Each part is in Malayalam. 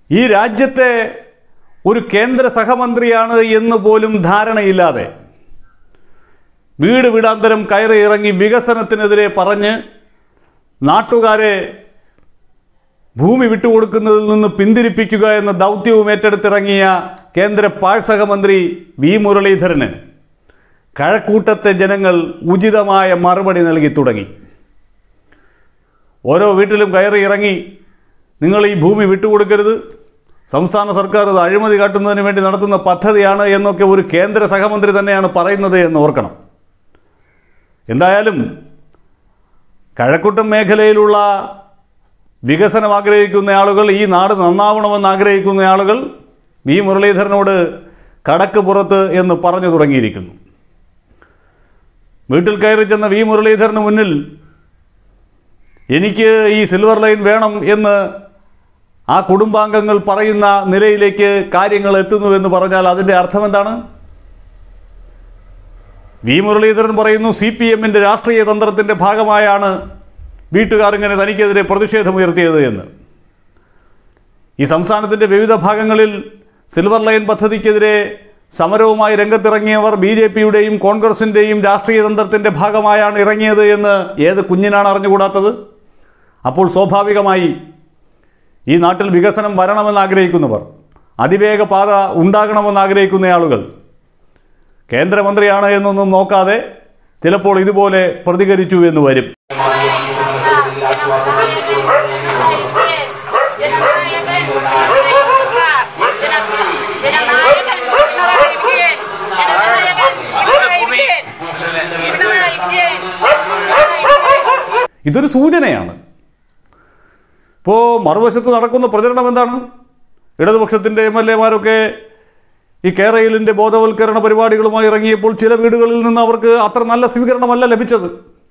ഈ രാജ്യത്തെ ഒരു കേന്ദ്ര സഹമന്ത്രിയാണ് എന്ന് പോലും ധാരണയില്ലാതെ വീട് വീടാന്തരം കയറി ഇറങ്ങി വികസനത്തിനെതിരെ പറഞ്ഞ് നാട്ടുകാരെ ഭൂമി വിട്ടുകൊടുക്കുന്നതിൽ നിന്ന് പിന്തിരിപ്പിക്കുക എന്ന ദൗത്യവും ഏറ്റെടുത്തിറങ്ങിയ കേന്ദ്ര പാഴ്സഹമന്ത്രി വി മുരളീധരന് കഴക്കൂട്ടത്തെ ജനങ്ങൾ ഉചിതമായ മറുപടി നൽകി തുടങ്ങി ഓരോ വീട്ടിലും കയറി ഇറങ്ങി നിങ്ങൾ ഈ ഭൂമി വിട്ടുകൊടുക്കരുത് സംസ്ഥാന സർക്കാർ ഇത് അഴിമതി കാട്ടുന്നതിന് വേണ്ടി നടത്തുന്ന പദ്ധതിയാണ് എന്നൊക്കെ ഒരു കേന്ദ്ര സഹമന്ത്രി തന്നെയാണ് പറയുന്നത് എന്ന് ഓർക്കണം എന്തായാലും കഴക്കൂട്ടം മേഖലയിലുള്ള വികസനം ആഗ്രഹിക്കുന്ന ആളുകൾ ഈ നാട് നന്നാവണമെന്ന് ആഗ്രഹിക്കുന്ന ആളുകൾ വി മുരളീധരനോട് കടക്ക് പുറത്ത് എന്ന് പറഞ്ഞു തുടങ്ങിയിരിക്കുന്നു വീട്ടിൽ കയറി ചെന്ന വി മുരളീധരന് മുന്നിൽ എനിക്ക് ഈ സിൽവർ ലൈൻ വേണം എന്ന് ആ കുടുംബാംഗങ്ങൾ പറയുന്ന നിലയിലേക്ക് കാര്യങ്ങൾ എത്തുന്നുവെന്ന് പറഞ്ഞാൽ അതിൻ്റെ അർത്ഥം എന്താണ് വി മുരളീധരൻ പറയുന്നു സി പി എമ്മിൻ്റെ രാഷ്ട്രീയ തന്ത്രത്തിൻ്റെ ഭാഗമായാണ് വീട്ടുകാർ ഇങ്ങനെ തനിക്കെതിരെ പ്രതിഷേധമുയർത്തിയത് എന്ന് ഈ സംസ്ഥാനത്തിൻ്റെ വിവിധ ഭാഗങ്ങളിൽ സിൽവർ ലൈൻ പദ്ധതിക്കെതിരെ സമരവുമായി രംഗത്തിറങ്ങിയവർ ബി ജെ പിയുടെയും കോൺഗ്രസിൻ്റെയും രാഷ്ട്രീയ തന്ത്രത്തിൻ്റെ ഭാഗമായാണ് ഇറങ്ങിയത് എന്ന് ഏത് കുഞ്ഞിനാണ് അറിഞ്ഞുകൂടാത്തത് അപ്പോൾ സ്വാഭാവികമായി ഈ നാട്ടിൽ വികസനം വരണമെന്ന് ആഗ്രഹിക്കുന്നവർ അതിവേഗ പാത ഉണ്ടാകണമെന്ന് ആഗ്രഹിക്കുന്ന ആളുകൾ കേന്ദ്രമന്ത്രിയാണ് എന്നൊന്നും നോക്കാതെ ചിലപ്പോൾ ഇതുപോലെ പ്രതികരിച്ചു എന്ന് വരും ഇതൊരു സൂചനയാണ് ഇപ്പോൾ മറുവശത്ത് നടക്കുന്ന പ്രചരണം എന്താണ് ഇടതുപക്ഷത്തിൻ്റെ എം എൽ എമാരൊക്കെ ഈ കേരളിൻ്റെ ബോധവൽക്കരണ പരിപാടികളുമായി ഇറങ്ങിയപ്പോൾ ചില വീടുകളിൽ നിന്ന് അവർക്ക് അത്ര നല്ല സ്വീകരണമല്ല ലഭിച്ചത്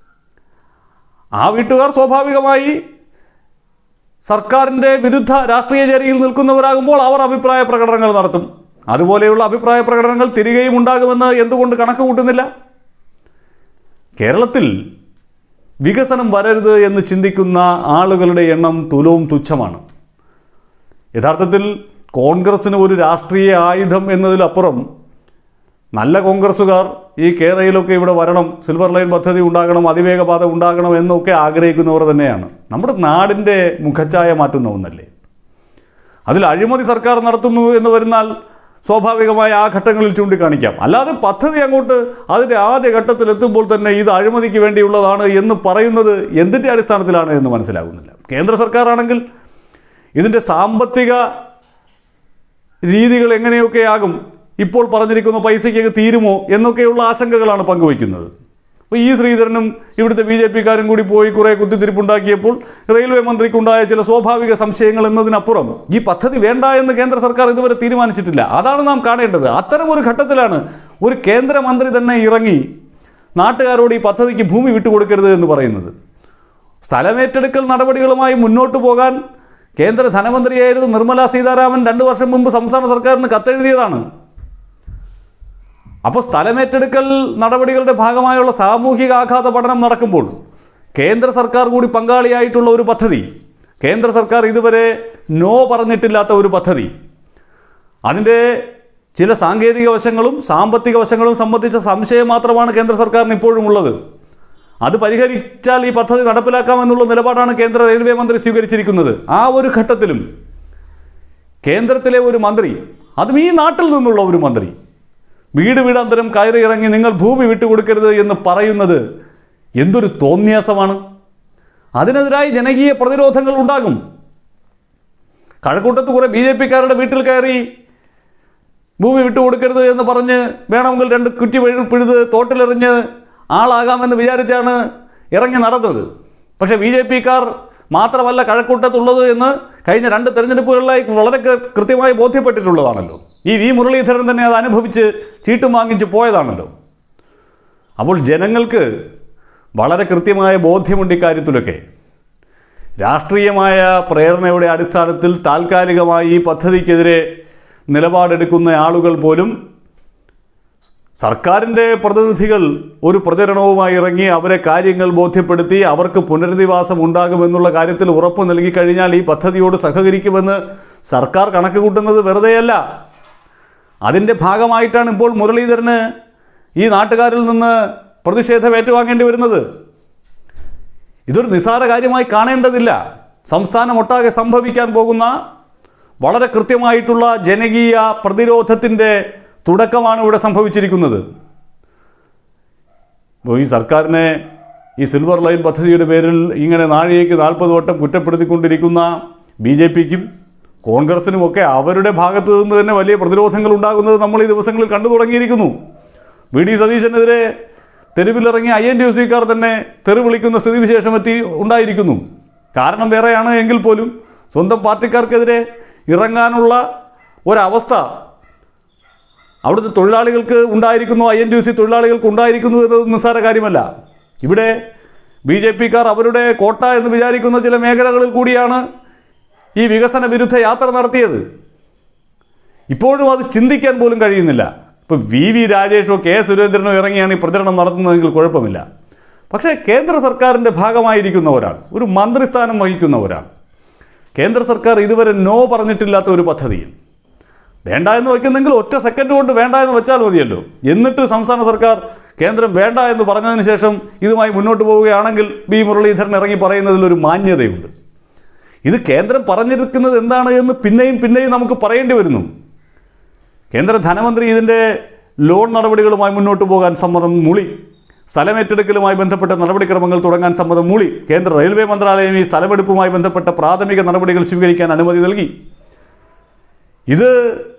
ആ വീട്ടുകാർ സ്വാഭാവികമായി സർക്കാരിൻ്റെ വിരുദ്ധ രാഷ്ട്രീയ ചേരിയിൽ നിൽക്കുന്നവരാകുമ്പോൾ അവർ അഭിപ്രായ പ്രകടനങ്ങൾ നടത്തും അതുപോലെയുള്ള അഭിപ്രായ പ്രകടനങ്ങൾ തിരികെയും ഉണ്ടാകുമെന്ന് എന്തുകൊണ്ട് കണക്ക് കൂട്ടുന്നില്ല കേരളത്തിൽ വികസനം വരരുത് എന്ന് ചിന്തിക്കുന്ന ആളുകളുടെ എണ്ണം തുലവും തുച്ഛമാണ് യഥാർത്ഥത്തിൽ കോൺഗ്രസ്സിന് ഒരു രാഷ്ട്രീയ ആയുധം എന്നതിലപ്പുറം നല്ല കോൺഗ്രസ്സുകാർ ഈ കേരളയിലൊക്കെ ഇവിടെ വരണം സിൽവർ ലൈൻ പദ്ധതി ഉണ്ടാകണം അതിവേഗപാത ഉണ്ടാകണം എന്നൊക്കെ ആഗ്രഹിക്കുന്നവർ തന്നെയാണ് നമ്മുടെ നാടിൻ്റെ മുഖച്ഛായ മാറ്റുന്ന ഒന്നല്ലേ അതിൽ അഴിമതി സർക്കാർ നടത്തുന്നു എന്ന് വരുന്നാൽ സ്വാഭാവികമായ ആ ഘട്ടങ്ങളിൽ ചൂണ്ടിക്കാണിക്കാം അല്ലാതെ പദ്ധതി അങ്ങോട്ട് അതിൻ്റെ ആദ്യ ഘട്ടത്തിൽ എത്തുമ്പോൾ തന്നെ ഇത് അഴിമതിക്ക് വേണ്ടിയുള്ളതാണ് എന്ന് പറയുന്നത് എന്തിൻ്റെ അടിസ്ഥാനത്തിലാണ് എന്ന് മനസ്സിലാകുന്നില്ല കേന്ദ്ര സർക്കാരാണെങ്കിൽ ഇതിൻ്റെ സാമ്പത്തിക രീതികൾ എങ്ങനെയൊക്കെയാകും ഇപ്പോൾ പറഞ്ഞിരിക്കുന്ന പൈസയ്ക്ക് തീരുമോ എന്നൊക്കെയുള്ള ആശങ്കകളാണ് പങ്കുവയ്ക്കുന്നത് അപ്പോൾ ഈ ശ്രീധരനും ഇവിടുത്തെ ബി ജെ പിക്കാരും കൂടി പോയി കുറേ കുത്തിത്തിരിപ്പുണ്ടാക്കിയപ്പോൾ റെയിൽവേ മന്ത്രിക്കുണ്ടായ ചില സ്വാഭാവിക സംശയങ്ങൾ എന്നതിനപ്പുറം ഈ പദ്ധതി വേണ്ട എന്ന് കേന്ദ്ര സർക്കാർ ഇതുവരെ തീരുമാനിച്ചിട്ടില്ല അതാണ് നാം കാണേണ്ടത് അത്തരം ഒരു ഘട്ടത്തിലാണ് ഒരു കേന്ദ്രമന്ത്രി തന്നെ ഇറങ്ങി നാട്ടുകാരോട് ഈ പദ്ധതിക്ക് ഭൂമി വിട്ടുകൊടുക്കരുത് എന്ന് പറയുന്നത് സ്ഥലമേറ്റെടുക്കൽ നടപടികളുമായി മുന്നോട്ട് പോകാൻ കേന്ദ്ര ധനമന്ത്രിയായിരുന്ന നിർമ്മല സീതാരാമൻ രണ്ടു വർഷം മുമ്പ് സംസ്ഥാന സർക്കാരിന് കത്തെഴുതിയതാണ് അപ്പോൾ സ്ഥലമേറ്റെടുക്കൽ നടപടികളുടെ ഭാഗമായുള്ള സാമൂഹിക ആഘാത പഠനം നടക്കുമ്പോൾ കേന്ദ്ര സർക്കാർ കൂടി പങ്കാളിയായിട്ടുള്ള ഒരു പദ്ധതി കേന്ദ്ര സർക്കാർ ഇതുവരെ നോ പറഞ്ഞിട്ടില്ലാത്ത ഒരു പദ്ധതി അതിൻ്റെ ചില സാങ്കേതിക വശങ്ങളും സാമ്പത്തിക വശങ്ങളും സംബന്ധിച്ച സംശയം മാത്രമാണ് കേന്ദ്ര സർക്കാരിന് ഇപ്പോഴും ഉള്ളത് അത് പരിഹരിച്ചാൽ ഈ പദ്ധതി നടപ്പിലാക്കാമെന്നുള്ള നിലപാടാണ് കേന്ദ്ര റെയിൽവേ മന്ത്രി സ്വീകരിച്ചിരിക്കുന്നത് ആ ഒരു ഘട്ടത്തിലും കേന്ദ്രത്തിലെ ഒരു മന്ത്രി അതും ഈ നാട്ടിൽ നിന്നുള്ള ഒരു മന്ത്രി വീട് വീടാന്തരം കയറി ഇറങ്ങി നിങ്ങൾ ഭൂമി വിട്ടുകൊടുക്കരുത് എന്ന് പറയുന്നത് എന്തൊരു തോന്നിയാസമാണ് അതിനെതിരായി ജനകീയ പ്രതിരോധങ്ങൾ ഉണ്ടാകും കഴക്കൂട്ടത്ത് കുറേ ബി ജെ പിക്കാരുടെ വീട്ടിൽ കയറി ഭൂമി വിട്ടുകൊടുക്കരുത് എന്ന് പറഞ്ഞ് വേണമെങ്കിൽ രണ്ട് കുറ്റി പിഴു പിഴുത് തോട്ടിലെറിഞ്ഞ് ആളാകാമെന്ന് വിചാരിച്ചാണ് ഇറങ്ങി നടന്നത് പക്ഷേ ബി ജെ പിക്കാർ മാത്രമല്ല കഴക്കൂട്ടത്തുള്ളത് എന്ന് കഴിഞ്ഞ രണ്ട് തെരഞ്ഞെടുപ്പുകളിലായി വളരെ കൃ- കൃത്യമായി ബോധ്യപ്പെട്ടിട്ടുള്ളതാണല്ലോ ഈ വി മുരളീധരൻ തന്നെ അത് അനുഭവിച്ച് ചീട്ടും വാങ്ങിച്ച് പോയതാണല്ലോ അപ്പോൾ ജനങ്ങൾക്ക് വളരെ കൃത്യമായ ബോധ്യമുണ്ട് ഇക്കാര്യത്തിലൊക്കെ രാഷ്ട്രീയമായ പ്രേരണയുടെ അടിസ്ഥാനത്തിൽ താൽക്കാലികമായി ഈ പദ്ധതിക്കെതിരെ നിലപാടെടുക്കുന്ന ആളുകൾ പോലും സർക്കാരിൻ്റെ പ്രതിനിധികൾ ഒരു പ്രചരണവുമായി ഇറങ്ങി അവരെ കാര്യങ്ങൾ ബോധ്യപ്പെടുത്തി അവർക്ക് പുനരധിവാസം ഉണ്ടാകുമെന്നുള്ള കാര്യത്തിൽ ഉറപ്പ് നൽകി കഴിഞ്ഞാൽ ഈ പദ്ധതിയോട് സഹകരിക്കുമെന്ന് സർക്കാർ കണക്ക് കൂട്ടുന്നത് വെറുതെയല്ല അതിൻ്റെ ഭാഗമായിട്ടാണ് ഇപ്പോൾ മുരളീധരന് ഈ നാട്ടുകാരിൽ നിന്ന് പ്രതിഷേധം ഏറ്റുവാങ്ങേണ്ടി വരുന്നത് ഇതൊരു നിസ്സാര കാര്യമായി കാണേണ്ടതില്ല സംസ്ഥാനം ഒട്ടാകെ സംഭവിക്കാൻ പോകുന്ന വളരെ കൃത്യമായിട്ടുള്ള ജനകീയ പ്രതിരോധത്തിൻ്റെ തുടക്കമാണ് ഇവിടെ സംഭവിച്ചിരിക്കുന്നത് അപ്പോൾ ഈ സർക്കാരിനെ ഈ സിൽവർ ലൈൻ പദ്ധതിയുടെ പേരിൽ ഇങ്ങനെ നാഴികയ്ക്ക് നാൽപ്പത് വട്ടം കുറ്റപ്പെടുത്തിക്കൊണ്ടിരിക്കുന്ന ബി ജെ പിക്കും കോൺഗ്രസിനുമൊക്കെ അവരുടെ ഭാഗത്തു നിന്ന് തന്നെ വലിയ പ്രതിരോധങ്ങൾ ഉണ്ടാകുന്നത് നമ്മൾ ഈ ദിവസങ്ങളിൽ കണ്ടു തുടങ്ങിയിരിക്കുന്നു വി ഡി സതീശനെതിരെ തെരുവിലിറങ്ങിയ ഐ എൻ ടി യു സിക്കാർ തന്നെ തെറി വിളിക്കുന്ന സ്ഥിതിവിശേഷം എത്തി ഉണ്ടായിരിക്കുന്നു കാരണം വേറെയാണ് എങ്കിൽ പോലും സ്വന്തം പാർട്ടിക്കാർക്കെതിരെ ഇറങ്ങാനുള്ള ഒരവസ്ഥ അവിടുത്തെ തൊഴിലാളികൾക്ക് ഉണ്ടായിരിക്കുന്നു ഐ എൻ ടി സി തൊഴിലാളികൾക്ക് ഉണ്ടായിരിക്കുന്നു എന്നത് നിസ്സാര കാര്യമല്ല ഇവിടെ ബി ജെ പിക്കാർ അവരുടെ കോട്ട എന്ന് വിചാരിക്കുന്ന ചില മേഖലകളിൽ കൂടിയാണ് ഈ വികസന വിരുദ്ധ യാത്ര നടത്തിയത് ഇപ്പോഴും അത് ചിന്തിക്കാൻ പോലും കഴിയുന്നില്ല ഇപ്പോൾ വി വി രാജേഷോ കെ സുരേന്ദ്രനോ ഇറങ്ങിയാണ് ഈ പ്രചരണം നടത്തുന്നതെങ്കിൽ കുഴപ്പമില്ല പക്ഷേ കേന്ദ്ര സർക്കാരിൻ്റെ ഭാഗമായിരിക്കുന്ന ഒരാൾ ഒരു മന്ത്രിസ്ഥാനം വഹിക്കുന്ന ഒരാൾ കേന്ദ്ര സർക്കാർ ഇതുവരെ നോ പറഞ്ഞിട്ടില്ലാത്ത ഒരു പദ്ധതിയിൽ വേണ്ട എന്ന് വയ്ക്കുന്നെങ്കിൽ ഒറ്റ സെക്കൻഡ് കൊണ്ട് വേണ്ട എന്ന് വെച്ചാൽ മതിയല്ലോ എന്നിട്ട് സംസ്ഥാന സർക്കാർ കേന്ദ്രം വേണ്ട എന്ന് പറഞ്ഞതിന് ശേഷം ഇതുമായി മുന്നോട്ട് പോവുകയാണെങ്കിൽ ബി മുരളീധരൻ ഇറങ്ങി പറയുന്നതിൽ ഒരു മാന്യതയുണ്ട് ഇത് കേന്ദ്രം പറഞ്ഞിരിക്കുന്നത് എന്താണ് എന്ന് പിന്നെയും പിന്നെയും നമുക്ക് പറയേണ്ടി വരുന്നു കേന്ദ്ര ധനമന്ത്രി ഇതിൻ്റെ ലോൺ നടപടികളുമായി മുന്നോട്ട് പോകാൻ സമ്മതം മൂളി സ്ഥലമേറ്റെടുക്കലുമായി ബന്ധപ്പെട്ട നടപടിക്രമങ്ങൾ തുടങ്ങാൻ സമ്മതം മൂളി കേന്ദ്ര റെയിൽവേ മന്ത്രാലയം ഈ സ്ഥലമെടുപ്പുമായി ബന്ധപ്പെട്ട പ്രാഥമിക നടപടികൾ സ്വീകരിക്കാൻ അനുമതി നൽകി ഇത്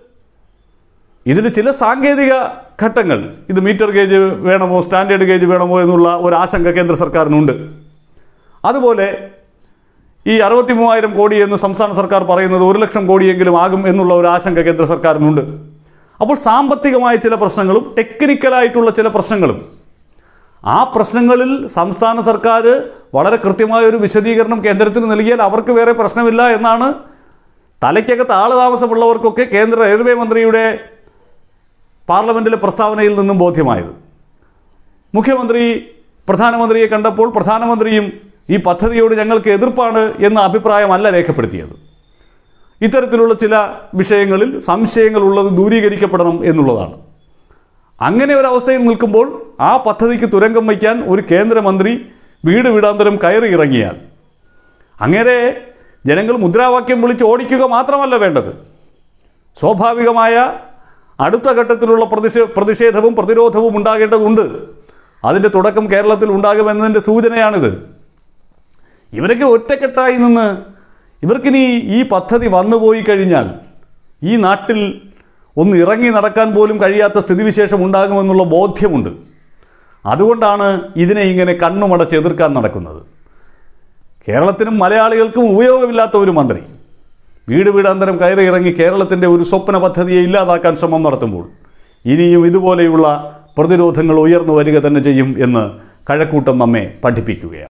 ഇതിന് ചില സാങ്കേതിക ഘട്ടങ്ങൾ ഇത് മീറ്റർ ഗേജ് വേണമോ സ്റ്റാൻഡേർഡ് ഗേജ് വേണമോ എന്നുള്ള ഒരു ആശങ്ക കേന്ദ്ര സർക്കാരിനുണ്ട് അതുപോലെ ഈ അറുപത്തി മൂവായിരം കോടി എന്ന് സംസ്ഥാന സർക്കാർ പറയുന്നത് ഒരു ലക്ഷം കോടിയെങ്കിലും ആകും എന്നുള്ള ഒരു ആശങ്ക കേന്ദ്ര സർക്കാരിനുണ്ട് അപ്പോൾ സാമ്പത്തികമായ ചില പ്രശ്നങ്ങളും ടെക്നിക്കലായിട്ടുള്ള ചില പ്രശ്നങ്ങളും ആ പ്രശ്നങ്ങളിൽ സംസ്ഥാന സർക്കാർ വളരെ കൃത്യമായ ഒരു വിശദീകരണം കേന്ദ്രത്തിന് നൽകിയാൽ അവർക്ക് വേറെ പ്രശ്നമില്ല എന്നാണ് തലയ്ക്കകത്ത് ആള് താമസമുള്ളവർക്കൊക്കെ കേന്ദ്ര റെയിൽവേ മന്ത്രിയുടെ പാർലമെൻറ്റിലെ പ്രസ്താവനയിൽ നിന്നും ബോധ്യമായത് മുഖ്യമന്ത്രി പ്രധാനമന്ത്രിയെ കണ്ടപ്പോൾ പ്രധാനമന്ത്രിയും ഈ പദ്ധതിയോട് ഞങ്ങൾക്ക് എതിർപ്പാണ് എന്ന അഭിപ്രായമല്ല രേഖപ്പെടുത്തിയത് ഇത്തരത്തിലുള്ള ചില വിഷയങ്ങളിൽ സംശയങ്ങൾ ഉള്ളത് ദൂരീകരിക്കപ്പെടണം എന്നുള്ളതാണ് അങ്ങനെ ഒരു അവസ്ഥയിൽ നിൽക്കുമ്പോൾ ആ പദ്ധതിക്ക് തുരങ്കം വയ്ക്കാൻ ഒരു കേന്ദ്രമന്ത്രി വീട് വീടാന്തരം കയറി ഇറങ്ങിയാൽ അങ്ങനെ ജനങ്ങൾ മുദ്രാവാക്യം വിളിച്ച് ഓടിക്കുക മാത്രമല്ല വേണ്ടത് സ്വാഭാവികമായ അടുത്ത ഘട്ടത്തിലുള്ള പ്രതിഷേ പ്രതിഷേധവും പ്രതിരോധവും ഉണ്ടാകേണ്ടതുണ്ട് അതിൻ്റെ തുടക്കം കേരളത്തിൽ ഉണ്ടാകുമെന്നതിൻ്റെ സൂചനയാണിത് ഇവരൊക്കെ ഒറ്റക്കെട്ടായി നിന്ന് ഇവർക്കിനി ഈ പദ്ധതി വന്നുപോയി കഴിഞ്ഞാൽ ഈ നാട്ടിൽ ഒന്ന് ഇറങ്ങി നടക്കാൻ പോലും കഴിയാത്ത സ്ഥിതിവിശേഷം ഉണ്ടാകുമെന്നുള്ള ബോധ്യമുണ്ട് അതുകൊണ്ടാണ് ഇതിനെ ഇങ്ങനെ കണ്ണുമടച്ച് എതിർക്കാൻ നടക്കുന്നത് കേരളത്തിനും മലയാളികൾക്കും ഉപയോഗമില്ലാത്ത ഒരു മന്ത്രി വീട് വീടാന്തരം കയറി ഇറങ്ങി കേരളത്തിൻ്റെ ഒരു സ്വപ്ന പദ്ധതിയെ ഇല്ലാതാക്കാൻ ശ്രമം നടത്തുമ്പോൾ ഇനിയും ഇതുപോലെയുള്ള പ്രതിരോധങ്ങൾ ഉയർന്നു വരിക തന്നെ ചെയ്യും എന്ന് കഴക്കൂട്ടം നമ്മെ പഠിപ്പിക്കുകയാണ്